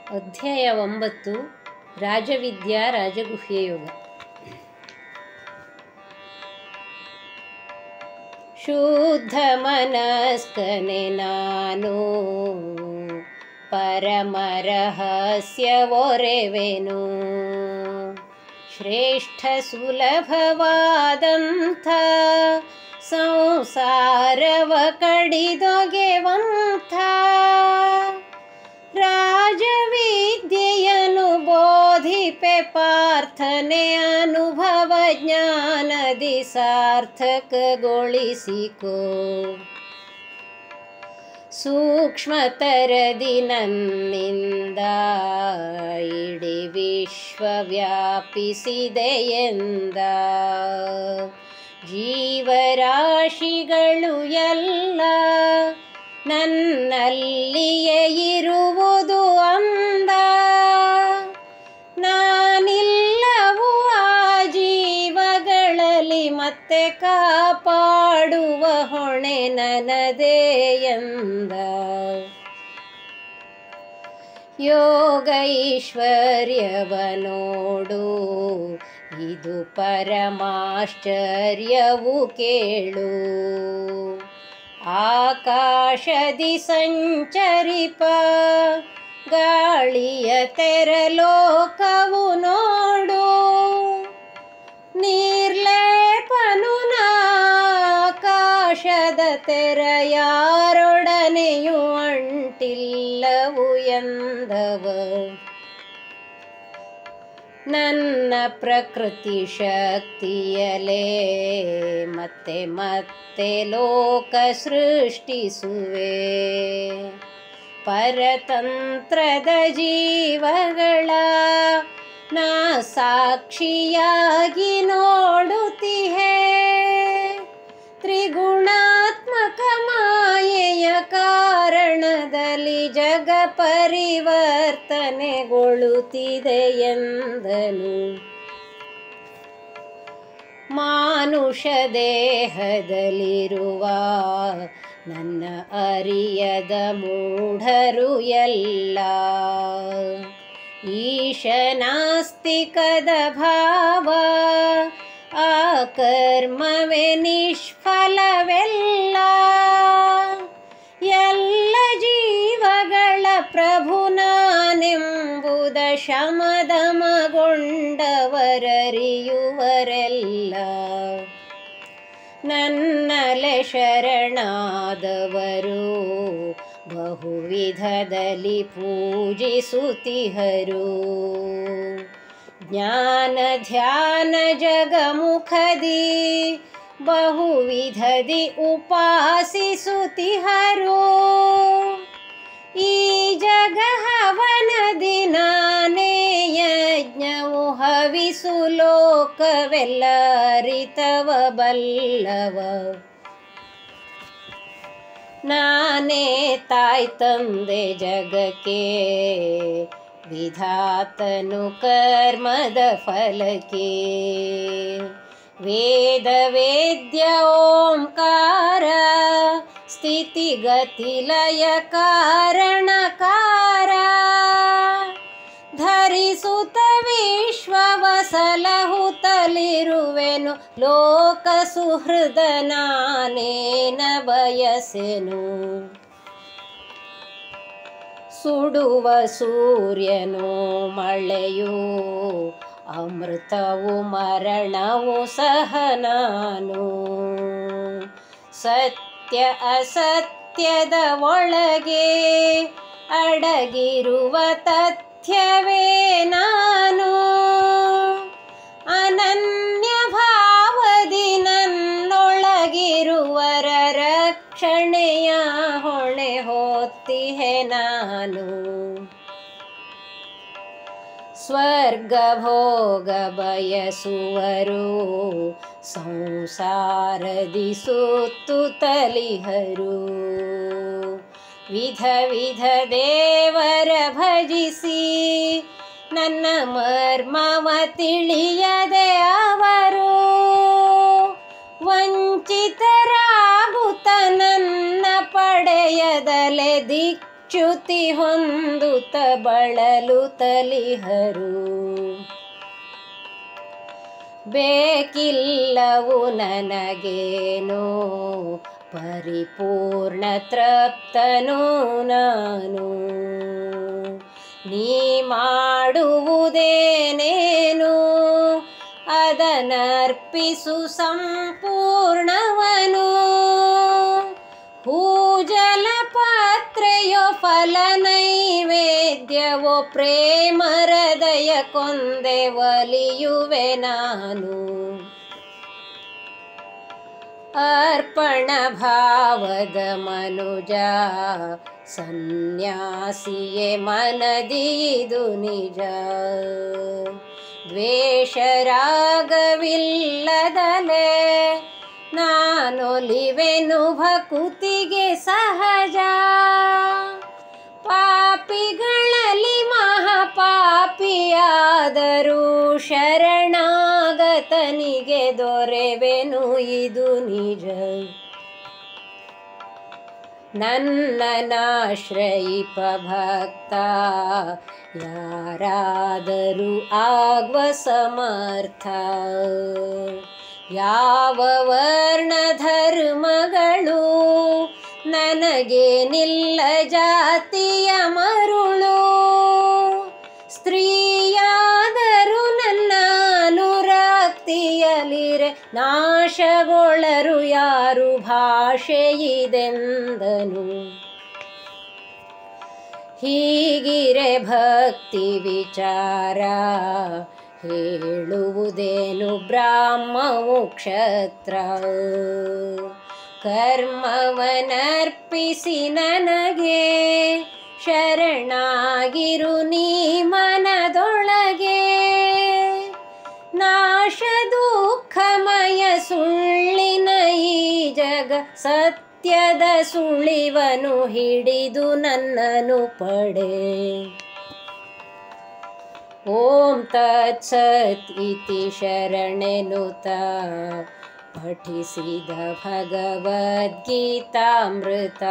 ಅಧ್ಯಾಯ ಒಂಬತ್ತು ರಾಜವಿದ್ಯಾ ರಾಜಗುಹ್ಯಯೋಗ ಶುದ್ಧ ಮನಸ್ಕನೆ ನಾನು ಪರಮರಹಸ್ಯ ಒರೆವೆನು ಶ್ರೇಷ್ಠ ಸುಲಭವಾದಂಥ ಸಂಸಾರವ ಕಡಿದೊಗೆವಂಥ ರಾಜವಿದ್ಯೆಯನು ಬೋಧಿಪೆ ಪಾರ್ಥನೆ ಅನುಭವ ಜ್ಞಾನದಿ ಸಾರ್ಥಕಗೊಳಿಸಿಕೋ ಸೂಕ್ಷ್ಮತರದಿ ನನ್ನಿಂದ ಇಡೀ ವಿಶ್ವ ವ್ಯಾಪಿಸಿದೆಯೆಂದ ಜೀವರಾಶಿಗಳು ಎಲ್ಲ ನನ್ನಲ್ಲಿಯೇ ಇರುವುದು ಅಂದ ನಾನಿಲ್ಲವು ಆ ಜೀವಗಳಲ್ಲಿ ಮತ್ತೆ ಕಾಪಾಡುವ ಹೊಣೆ ನನದೇ ಎಂದ ಯೋಗ ಈಶ್ವರ್ಯವ ನೋಡು ಇದು ಪರಮಾಶ್ಚರ್ಯವು ಕೇಳು ಆಕಾಶದಿ ಸಂಚರಿಪ ಗಾಳಿಯ ತೆರಲೋಕವು ನೋಡು ನಿರ್ಲೇಪನು ಆಕಾಶದ ತೆರ ಯಾರೊಡನೆಯೂ ಅಂಟಿಲ್ಲವು ಎಂದವ ನನ್ನ ಪ್ರಕೃತಿ ಶಕ್ತಿಯಲೇ ಮತ್ತೆ ಮತ್ತೆ ಲೋಕ ಸೃಷ್ಟಿಸುವೆ ಪರತಂತ್ರದ ಜೀವಗಳ ನಾ ಸಾಕ್ಷಿಯಾಗಿ ನೋಡುತ್ತಿಹೆ ತ್ರಿಗುಣಾತ್ಮಕ ಮಾಯೆಯ ಕಾರಣದಲ್ಲಿ ಜಗ ಪರಿವರ್ತನೆಗೊಳ್ಳುತ್ತಿದೆ ಎಂದನು ಮಾನುಷ ದೇಹದಲ್ಲಿರುವ ನನ್ನ ಅರಿಯದ ಮೂಢರು ಎಲ್ಲ ಈಶನಾಸ್ತಿಕದ ಭಾವ ಆ ಕರ್ಮವೇ ನಿಷ್ಫಲವೆಲ್ಲ ಎಲ್ಲ ಜೀವಗಳ ಪ್ರಭು ನಾನೆಂಬುದ ಶಮದಮಗೊಂಡವರರಿಯುವರೆಲ್ಲ ನನ್ನಲೆ ಶರಣಾದವರು ಬಹುವಿಧದಲ್ಲಿ ಪೂಜಿಸುತ್ತಿಹರು ಜ್ಞಾನ ಧ್ಯಾನ ಜಗಮುಖದಿ ಬಹುವಿಧದಿ ಉಪಾಸಿಸುತ್ತಿಹರು ಈ ಜಗಹವನದಿ ನಾನೇ ಯಜ್ಞವು ಹವಿಸು ಲೋಕವೆಲ್ಲ ಅರಿತವ ಬಲ್ಲವ ನಾನೇ ತಾಯ್ ತಂದೆ ಜಗಕ್ಕೆ ವಿಧಾತನು ಕರ್ಮದ ಫಲಕ್ಕೆ ವೇದ ವೇದ್ಯ ಓಂಕಾರ ಸ್ಥಿತಿಗತಿಲಯ ಕಾರಣಕಾರ ಧರಿಸುತ್ತ ವಿಶ್ವವ ಸಲಹುತ್ತಲಿರುವೆನು ಲೋಕ ಸುಹೃದ ನಾನೇನ ಬಯಸೆನು ಸುಡುವ ಸೂರ್ಯನು ಮಳೆಯು ಅಮೃತವು ಮರಣವು ಸಹ ನಾನು ಸತ್ಯ ಅಸತ್ಯದ ಒಳಗೆ ಅಡಗಿರುವ ತಥ್ಯವೇ ನಾನು ಅನನ್ಯ ಭಾವದಿ ನನ್ನೊಳಗಿರುವರ ರಕ್ಷಣೆಯ ಹೊಣೆ ಹೊತ್ತಿಹೆ ನಾನು ಸ್ವರ್ಗ ಭೋಗ ಬಯಸುವರು ಸಂಸಾರದಿ ಸುತ್ತುತ್ತಲಿಹರು ವಿಧ ವಿಧ ದೇವರ ಭಜಿಸಿ ನನ್ನ ಮರ್ಮವ ತಿಳಿಯದೆ ಅವರು ವಂಚಿತರಾಗುತ್ತ ನನ್ನ ಪಡೆಯದಲೆ ದಿಕ್ಕ ಚ್ಯುತಿ ಹೊಂದುತ್ತ ಬಳಲು ತಲಿಹರು ಬೇಕಿಲ್ಲವು ನನಗೇನೋ ಪರಿಪೂರ್ಣ ತೃಪ್ತನು ನಾನು ನೀ ಮಾಡುವುದೇನೇನು ಅದನರ್ಪಿಸು ಸಂಪೂರ್ಣವನು ಹೂಜಲ ಪಾತ್ರೆಯೋ ಫಲ ನೈವೇದ್ಯವೋ ಪ್ರೇಮ ಹೃದಯ ಕೊಂದೆ ಒಲಿಯುವೆ ನಾನು ಅರ್ಪಣ ಭಾವದ ಮನುಜ ಸನ್ಯಾಸಿಯೇ ಮನದಿದು ನಿಜ ದ್ವೇಷರಾಗವಿಲ್ಲದಲೆ ನಾನೊಲಿವೆನು ಭಕುತಿಗೆ ಸಹಜ ಪಾಪಿಗಳಲ್ಲಿ ಮಹಾಪಾಪಿಯಾದರೂ ಶರಣಾಗತನಿಗೆ ದೊರೆವೆನು ಇದು ನಿಜ ನನ್ನನಾಶ್ರಯಿಪ ಭಕ್ತ ಯಾರಾದರೂ ಆಗುವ ಸಮರ್ಥ ಯಾವ ವರ್ಣ ಧರ್ಮಗಳು ನನಗೆ ನಿಲ್ಲ ಜಾತಿಯ ಮರುಳು ಸ್ತ್ರೀಯಾದರೂ ನನ್ನ ಅನುರಾಕ್ತಿಯಲಿರೆ ನಾಶಗೊಳ್ಳರು ಯಾರು ಭಾಷೆಯಿದೆಂದನು ಹೀಗಿರೆ ಭಕ್ತಿ ವಿಚಾರ ಹೇಳುವುದೇನು ಬ್ರಾಹ್ಮವು ಕ್ಷತ್ರ ಕರ್ಮವನರ್ಪಿಸಿ ನನಗೆ ಶರಣಾಗಿರು ನೀ ಮನದೊಳಗೆ ನಾಶ ದುಃಖಮಯ ಸುಳ್ಳಿನ ಈ ಜಗ ಸತ್ಯದ ಸುಳಿವನು ಹಿಡಿದು ನನ್ನನು ಪಡೆ ಓಂ ತತ್ಸತ್ ಇತಿ ಶರಣೆನುತ ಪಠಿಸಿದ ಭಗವದ್ಗೀತಾಮೃತ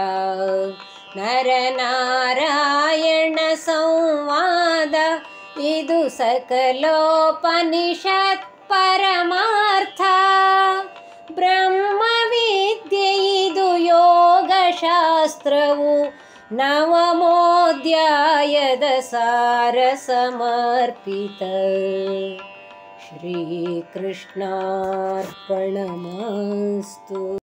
ನರನಾರಾಯಣ ಸಂವಾದ ಇದು ಸಕಲೋಪನಿಷತ್ ಪರಮಾರ್ಥ ಬ್ರಹ್ಮವಿದ್ಯೆ ಇದು ಯೋಗಶಾಸ್ತ್ರವು ನವಮೋಧ್ಯಾಯದ ಸಾರ ಸಮರ್ಪಿತ ಶ್ರೀಕೃಷ್ಣಾರ್ಪಣಮಸ್ತು